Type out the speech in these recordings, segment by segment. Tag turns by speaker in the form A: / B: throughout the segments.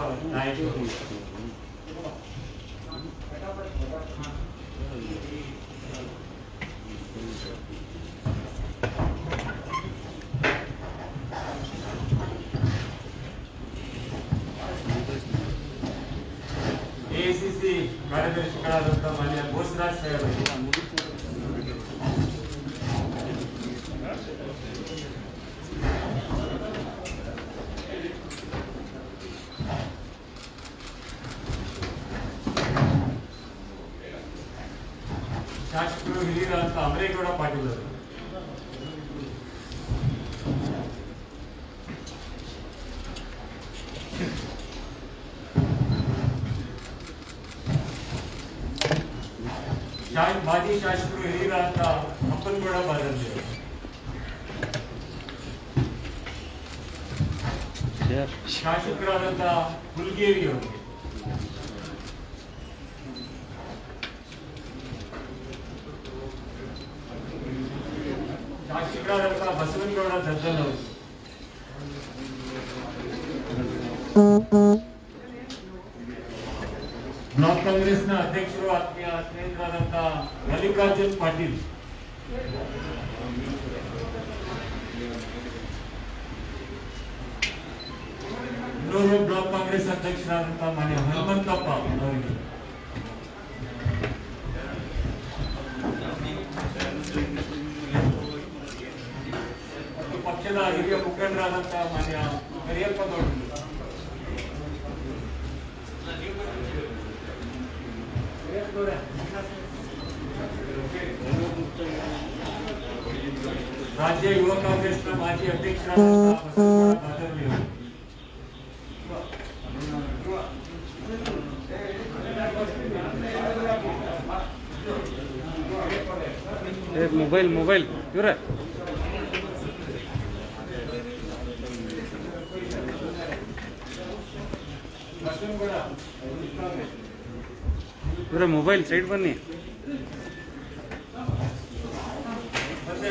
A: ನಾಯಕರು ಎಸಿಸಿ ಕಾರ್ಯದರ್ಶಿಗಳಾದಂಥ ಮಾನ್ಯ ಬೋಸರಾಜ್ ಸಾಹೇಬರು ಶಾಸಕರು ಹಿರಿಯರಾದಂಥ ಅಮರೇಗೌಡ ಪಾಟೀಲ್ ಅವರು ಶಾ- ಮಾಜಿ ಶಾಸಕರು ಹಿರಿಯರಾದಂಥ ಅಪ್ಪನಗೌಡ ಬಾದರ್ಜಿ ಅವರು ಶಾಸಕರಾದಂಥ ಹುಲ್ಗೇರಿ ಅವರು ಶಾಸಕರಾದಂಥ ಬಸವನಗೌಡ ದದ್ದಲ್ ಅವರು ಬ್ಲಾಕ್ ಕಾಂಗ್ರೆಸ್ನ ಅಧ್ಯಕ್ಷರು ಆತ್ಮೀಯ ಸ್ನೇಹಿತರಾದಂಥ ಮಲ್ಲಿಕಾರ್ಜುನ್ ಪಾಟೀಲ್ ಇನ್ನೂರು ಬ್ಲಾಕ್ ಕಾಂಗ್ರೆಸ್ ಅಧ್ಯಕ್ಷರಾದಂಥ ಮಾನ್ಯ ಹನುಮಂತಪ್ಪ ಅವರಿಗೆ ಮತ್ತು ಪಕ್ಷದ ಹಿರಿಯ ಮುಖಂಡರಾದಂಥ ಮಾನ್ಯ ಕರಿಯಪ್ಪ ಗೌಡರು ರಾಜ್ಯ ಯುವ ಕಾಂಗ್ರೆಸ್ನ ಮಾಜಿ ಅಧ್ಯಕ್ಷರಾದಂಥ ಬಸವನಗೌಡ ಬಾದರ್ಲಿ ಅವರು
B: ಏ ಮೊಬೈಲ್ ಮೊಬೈಲ್ ಇವ್ರೆ
A: ಬಸವನಗೌಡ
B: ಇವ್ರೆ ಮೊಬೈಲ್ ಸೈಡ್ ಬನ್ನಿ
A: ಮತ್ತೆ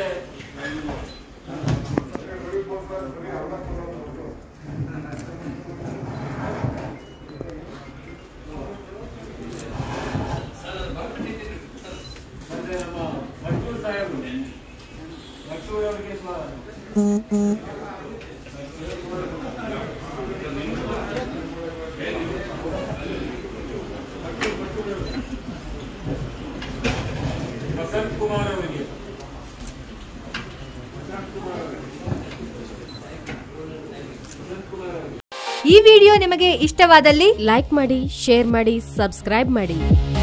A: ಮತ್ತೆ ನಮ್ಮ ಮಟ್ಟೂರ್ ಸಾಹೇಬರು ಮಟ್ಟೂರ್ ಅವರಿಗೆ ಸ್ವ- ವಸಂತ್ ಕುಮಾರ್ ಅವರಿಗೆ
C: ಈ ವಿಡಿಯೋ ನಿಮಗೆ ಇಷ್ಟವಾದಲ್ಲಿ ಲೈಕ್ ಮಾಡಿ ಶೇರ್ ಮಾಡಿ ಸಬ್ಸ್ಕ್ರೈಬ್ ಮಾಡಿ